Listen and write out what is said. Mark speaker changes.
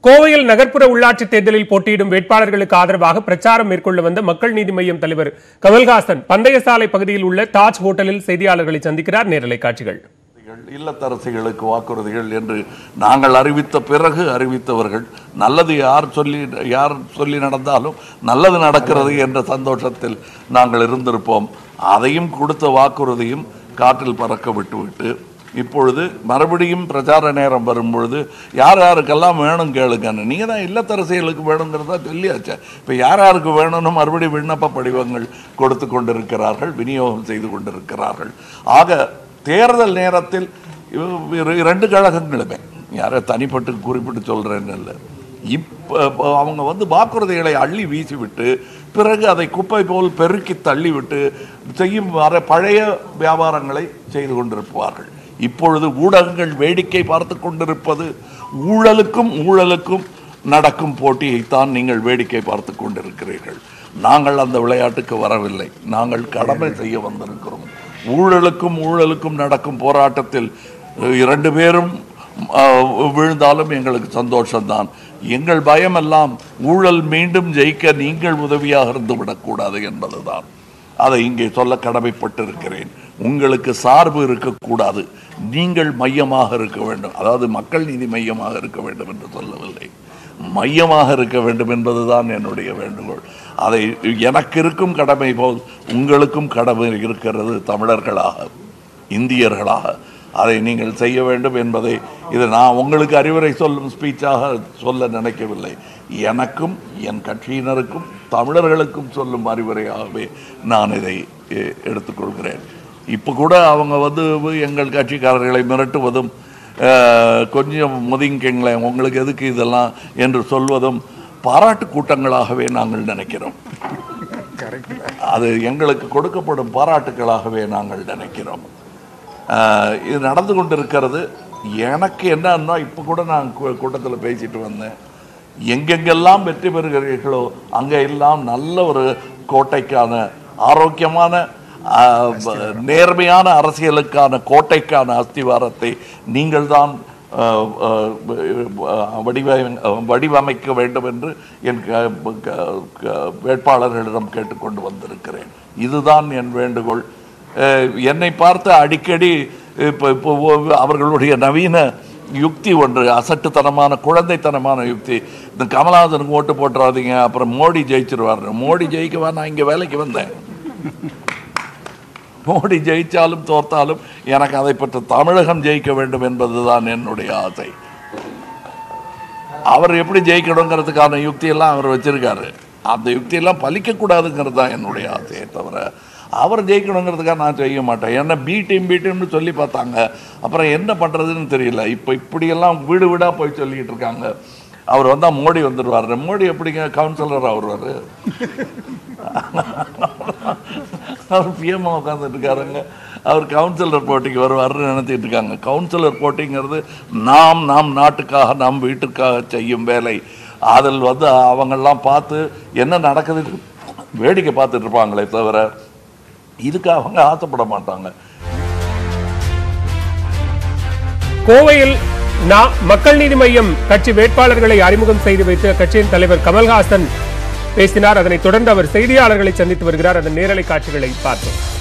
Speaker 1: கோவையில் நகர்ப்புற உள்ளாட்சி தேர்தலில் போட்டியிடும் வேட்பாளர்களுக்கு ஆதரவாக பிரச்சாரம் மேற்கொள்ள வந்த மக்கள் நீதி மய்யம் தலைவர் கமல்ஹாசன் பந்தயசாலை பகுதியில் உள்ள தாஜ் ஹோட்டலில் செய்தியாளர்களை சந்திக்கிறார் நேரலை காட்சிகள்
Speaker 2: இல்லத்தரசிகளுக்கு வாக்குறுதிகள் என்று நாங்கள் அறிவித்த பிறகு அறிவித்தவர்கள் நல்லது யார் சொல்லி யார் சொல்லி நடந்தாலும் நல்லது நடக்கிறது என்ற சந்தோஷத்தில் நாங்கள் இருந்திருப்போம் அதையும் கொடுத்த வாக்குறுதியும் காற்றில் பறக்க விட்டுவிட்டு இப்பொழுது மறுபடியும் பிரச்சார நேரம் வரும்பொழுது யார் யாருக்கெல்லாம் வேணும் கேளுங்கன்னு நீங்கள் தான் இல்லத்தரசிகளுக்கு வேணுங்கிறதா சொல்லியாச்சே இப்போ யார் யாருக்கு வேணும்னு மறுபடியும் விண்ணப்ப படிவங்கள் கொடுத்து கொண்டிருக்கிறார்கள் விநியோகம் செய்து கொண்டிருக்கிறார்கள் ஆக தேர்தல் நேரத்தில் இவ- இரு- இரண்டு கழகங்களுமே யாரை தனிப்பட்டு குறிப்பிட்டு சொல்கிறேன்னு இல்லை இப்போ அவங்க வந்து வாக்குறுதிகளை அள்ளி வீசிவிட்டு பிறகு அதை குப்பை போல் பெருக்கி தள்ளிவிட்டு செய்யும் வர பழைய வியாபாரங்களை செய்து கொண்டிருப்பார்கள் இப்பொழுது ஊடகங்கள் வேடிக்கை பார்த்து கொண்டிருப்பது ஊழலுக்கும் ஊழலுக்கும் நடக்கும் போட்டியைத்தான் நீங்கள் வேடிக்கை பார்த்து கொண்டிருக்கிறீர்கள் நாங்கள் அந்த விளையாட்டுக்கு வரவில்லை நாங்கள் கடமை செய்ய வந்திருக்கிறோம் ஊழலுக்கும் ஊழலுக்கும் நடக்கும் போராட்டத்தில் அஹ், இரண்டு பேரும் அஹ், விழுந்தாலும் எங்களுக்கு சந்தோஷம்தான் எங்கள் பயமெல்லாம் ஊழல் மீண்டும் ஜெயிக்க நீங்கள் உதவியாக இருந்து விடக்கூடாது என்பதுதான் அதை இங்கே சொல்ல கடமைப்பட்டிருக்கிறேன் உங்களுக்கு சார்பு இருக்கக்கூடாது நீங்கள் மையமாக இருக்க வேண்டும் அதாவது மக்கள் நீதி மையமாக இருக்க வேண்டும் என்று சொல்லவில்லை மையமாக இருக்க வேண்டும் என்பதுதான் என்னுடைய வேண்டுகோள் அதை எனக்கு இருக்கும் கடமை போல் உங்களுக்கும் கடமை இருக்கிறது தமிழர்களாக இந்தியர்களாக அதை நீங்கள் செய்ய வேண்டும் என்பதை இது நான் உங்களுக்கு அறிவுரை சொல்லும் ஸ்பீச்சாக சொல்ல நினைக்கவில்லை எனக்கும் என் கட்சியினருக்கும் தமிழர்களுக்கும் சொல்லும் அறிவுரையாகவே நான் இதை எ- எடுத்துக்கொள்கிறேன் இப்போ கூட அவங்க வந்து எங்கள் கட்சிக்காரர்களை மிரட்டுவதும் அஹ், கொஞ்சம் முதிங்கங்களேன் உங்களுக்கு எதுக்கு இதெல்லாம் என்று சொல்வதும் பாராட்டு கூட்டங்களாகவே நாங்கள் நினைக்கிறோம் அது எங்களுக்கு கொடுக்கப்படும் பாராட்டுக்களாகவே நாங்கள் நினைக்கிறோம் ஆஹ் இது நடந்து கொண்டிருக்கிறது எனக்கு என்னன்னா இப்போ கூட நான் கூட்டத்தில் பேசிட்டு வந்தேன் எங்கெங்கெல்லாம் வெற்றி பெறுகிறீர்களோ அங்கே எல்லாம் நல்ல ஒரு கோட்டைக்கான ஆரோக்கியமான ஆஹ், நேர்மையான அரசியலுக்கான கோட்டைக்கான அஸ்திவாரத்தை நீங்கள் தான் ஆஹ், ஆஹ், வடிவ வடிவமைக்க வேண்டும் என்று என் க- க- க- வேட்பாளர்களிடம் கேட்டுக்கொண்டு வந்திருக்கிறேன் இதுதான் என் வேண்டுகோள் அஹ் என்னை பார்த்து அடிக்கடி இப்போ இப்போ ஒ- அவர்களுடைய நவீன யுக்தி ஒன்று அசட்டுத்தனமான குழந்தைத்தனமான யுக்தி இந்த கமலஹாசனுக்கு ஓட்டு போட்டுறாதீங்க அப்புறம் மோடி ஜெயிச்சிருவார் மோடி ஜெயிக்கவா நான் இங்கே வேலைக்கு வந்தேன் மோடி ஜெயிச்சாலும் தோர்த்தாலும் எனக்கு அதை பற்றி தமிழகம் ஜெயிக்க வேண்டும் என்பதுதான் என்னுடைய ஆசை அவர் எப்படி ஜெயிக்கணுங்கிறதுக்கான யுக்தியெல்லாம் அவர் வச்சிருக்காரு அந்த யுக்தியெல்லாம் பலிக்கக்கூடாதுங்கிறது தான் என்னுடைய ஆசையே தவிர அவர் ஜெயிக்கணுங்கிறதுக்காக நான் செய்ய மாட்டேன் என்ன பி டீம் பி டீம்னு சொல்லி பார்த்தாங்க அப்புறம் என்ன பண்ணுறதுன்னு தெரியல இப்போ இப்படியெல்லாம் வீடு வீடாக போய் சொல்லிக்கிட்டு இருக்காங்க அவர் வந்தால் மோடி வந்துடுவார் மோடி எப்படிங்க கவுன்சிலராக வருவார் அவர் பிஎம்ஓ உட்காந்துட்டு இருக்காருங்க அவர் கவுன்சிலர் போட்டிக்கு வருவார்னு நினைச்சிட்டு இருக்காங்க கவுன்சிலர் போட்டிங்கிறது நாம் நாம் நாட்டுக்காக நாம் வீட்டுக்காக செய்யும் வேலை அதில் வந்து அவங்கெல்லாம் பார்த்து என்ன நடக்குது வேடிக்கை பார்த்துட்டு இருப்பாங்களே தவிர இதுக்கு அவங்க ஆசைப்பட மாட்டாங்க
Speaker 1: கோவையில் நா- மக்கள் நீதி மய்யம் கட்சி வேட்பாளர்களை அறிமுகம் செய்து வைத்து கட்சியின் தலைவர் கமல்ஹாசன் பேசினார் அதனைத் தொடர்ந்து அவர் செய்தியாளர்களை சந்தித்து வருகிறார் அதன் நேரலை காட்சிகளை பார்த்தோம்